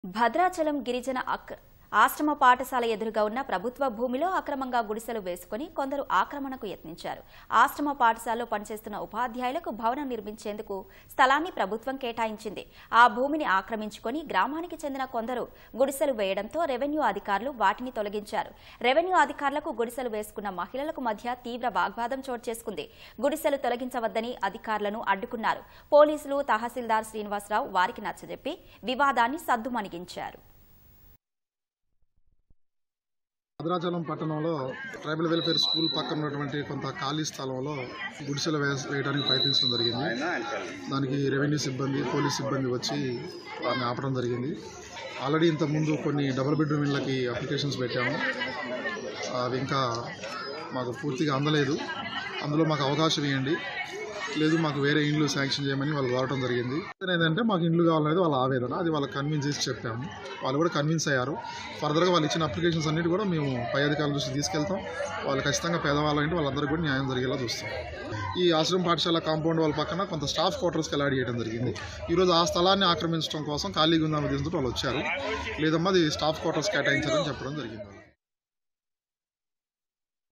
భద్రాచలం గిరిజన అక్ ఆశ్రమ పాఠశాల ఎదురుగా ఉన్న ప్రభుత్వ భూమిలో అక్రమంగా గుడిసెలు వేసుకుని కొందరు ఆక్రమణకు యత్నించారు ఆశ్రమ పాఠశాలలో పనిచేస్తున్న ఉపాధ్యాయులకు భవనం నిర్మించేందుకు స్థలాన్ని ప్రభుత్వం కేటాయించింది ఆ భూమిని ఆక్రమించుకొని గ్రామానికి చెందిన కొందరు గుడిసెలు వేయడంతో రెవెన్యూ అధికారులు వాటిని తొలగించారు రెవెన్యూ అధికారులకు గుడిసెలు వేసుకున్న మహిళలకు మధ్య తీవ్ర వాగ్వాదం చోటు చేసుకుంది గుడిసెలు తొలగించవద్దని అధికారులను అడ్డుకున్నారు పోలీసులు తహసీల్దార్ శ్రీనివాసరావు వారికి నచ్చజెప్పి వివాదాన్ని సద్దుమణిగించారు భద్రాచలం పట్టణంలో ట్రైబల్ వెల్ఫేర్ స్కూల్ పక్కన ఉన్నటువంటి కొంత ఖాళీ స్థలంలో గుడిసెలు వేస వేయడానికి ప్రయత్నించడం జరిగింది దానికి రెవెన్యూ సిబ్బంది పోలీస్ సిబ్బంది వచ్చి వారిని ఆపడం జరిగింది ఆల్రెడీ ఇంతకుముందు కొన్ని డబుల్ బెడ్రూమ్ ఇళ్ళకి అప్లికేషన్స్ పెట్టాము అవి ఇంకా మాకు పూర్తిగా అందలేదు అందులో మాకు అవకాశం ఇవ్వండి లేదు మాకు వేరే ఇండ్లు శాంక్షన్ చేయమని వాళ్ళు కోరటం జరిగింది ఏంటంటే మాకు ఇండ్లు కావాలనేది వాళ్ళ ఆవేదన అది వాళ్ళకి కన్విన్స్ చేసి చెప్పాము వాళ్ళు కూడా కన్విన్స్ అయ్యారు ఫర్దర్గా వాళ్ళు ఇచ్చిన అప్లికేషన్స్ అన్నిటి కూడా మేము పై అధికారుల దృష్టికి తీసుకెళ్తాం వాళ్ళు ఖచ్చితంగా పేదవాళ్ళు అంటే వాళ్ళందరికీ కూడా న్యాయం జరిగేలా చూస్తాం ఈ ఆశ్రమం పాఠశాల కాంపౌండ్ వాళ్ళ పక్కన కొంత స్టాఫ్ క్వార్టర్స్కి అలాట్ చేయడం జరిగింది ఈరోజు ఆ స్థలాన్ని ఆక్రమించడం కోసం ఖాళీగా ఉందామని ఉద్దేశంతో వాళ్ళు వచ్చారు లేదమ్మా అది స్టాఫ్ క్వార్టర్స్ కేటాయించారని చెప్పడం జరిగింది